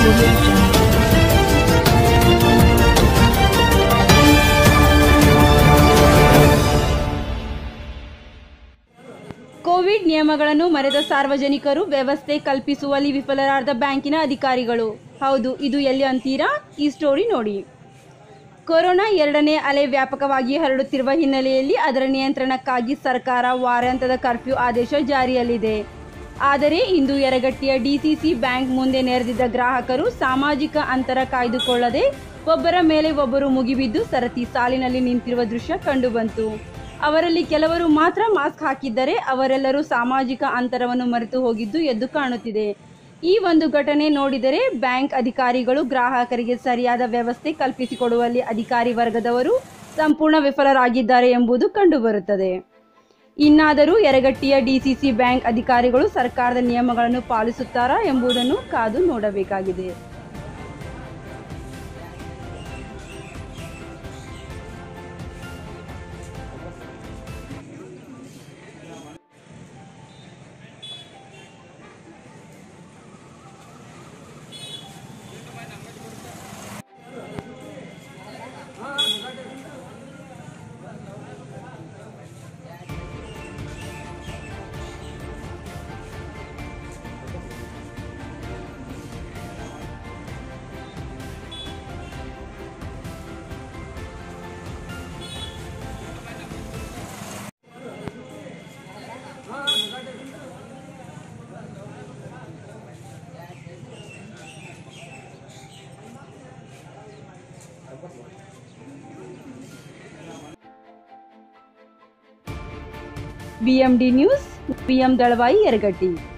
Audio Jungle. Covid ನಿಯಮಗಳನ್ನು ಮರೆತ ಸಾರ್ವಜನಿಕರು ವ್ಯವಸ್ಥೆ ಕಲ್ಪಿಸುವಲ್ಲಿ ವಿಫಲರಾದ ಬ್ಯಾಂಕಿನ ಅಧಿಕಾರಿಗಳು ಹೌದು ಇದು ಎಲ್ಲಿ ಅಂತೀರಾ ಈ ಸ್ಟೋರಿ ನೋಡಿ ಕೊರೋನಾ ಎರಡನೇ ಅಲೆ ವ್ಯಾಪಕವಾಗಿ ಹರಡುತ್ತಿರುವ ಹಿನ್ನೆಲೆಯಲ್ಲಿ ಅದರ ನಿಯಂತ್ರಣಕ್ಕಾಗಿ ಸರ್ಕಾರ ವಾರಾಂತ್ಯದ ಕರ್ಫ್ಯೂ ಆದೇಶ ಜಾರಿಯಲ್ಲಿದೆ ಆದರೆ ಇಂದು ಯರಗಟ್ಟಿಯ ಡಿಸಿಸಿ ಬ್ಯಾಂಕ್ ಮುಂದೆ ನೆರೆದಿದ್ದ ಗ್ರಾಹಕರು ಸಾಮಾಜಿಕ ಅಂತರ ಕಾಯ್ದುಕೊಳ್ಳದೆ ಒಬ್ಬರ ಮೇಲೆ ಒಬ್ಬರು ಮುಗಿಬಿದ್ದು ಸರತಿ ಸಾಲಿನಲ್ಲಿ ನಿಂತಿರುವ ದೃಶ್ಯ ಕಂಡುಬಂತು ಅವರಲ್ಲಿ ಕೆಲವರು ಮಾತ್ರ ಮಾಸ್ಕ್ ಹಾಕಿದ್ದರೆ ಅವರೆಲ್ಲರೂ ಸಾಮಾಜಿಕ ಅಂತರವನ್ನು ಮರೆತು ಹೋಗಿದ್ದು ಎದ್ದು ಕಾಣುತ್ತಿದೆ ಈ ಒಂದು ಘಟನೆ ನೋಡಿದರೆ ಬ್ಯಾಂಕ್ ಅಧಿಕಾರಿಗಳು ಗ್ರಾಹಕರಿಗೆ ಸರಿಯಾದ ವ್ಯವಸ್ಥೆ ಕಲ್ಪಿಸಿಕೊಡುವಲ್ಲಿ ಅಧಿಕಾರಿ ವರ್ಗದವರು ಸಂಪೂರ್ಣ ವಿಫಲರಾಗಿದ್ದಾರೆ ಎಂಬುದು ಕಂಡುಬರುತ್ತದೆ ಇನ್ನಾದರೂ ಯರಗಟ್ಟಿಯ ಡಿಸಿಸಿ ಬ್ಯಾಂಕ್ ಅಧಿಕಾರಿಗಳು ಸರ್ಕಾರದ ನಿಯಮಗಳನ್ನು ಪಾಲಿಸುತ್ತಾರಾ ಎಂಬುದನ್ನು ಕಾದು ನೋಡಬೇಕಾಗಿದೆ BMD news BM Dalavayi Yaragatti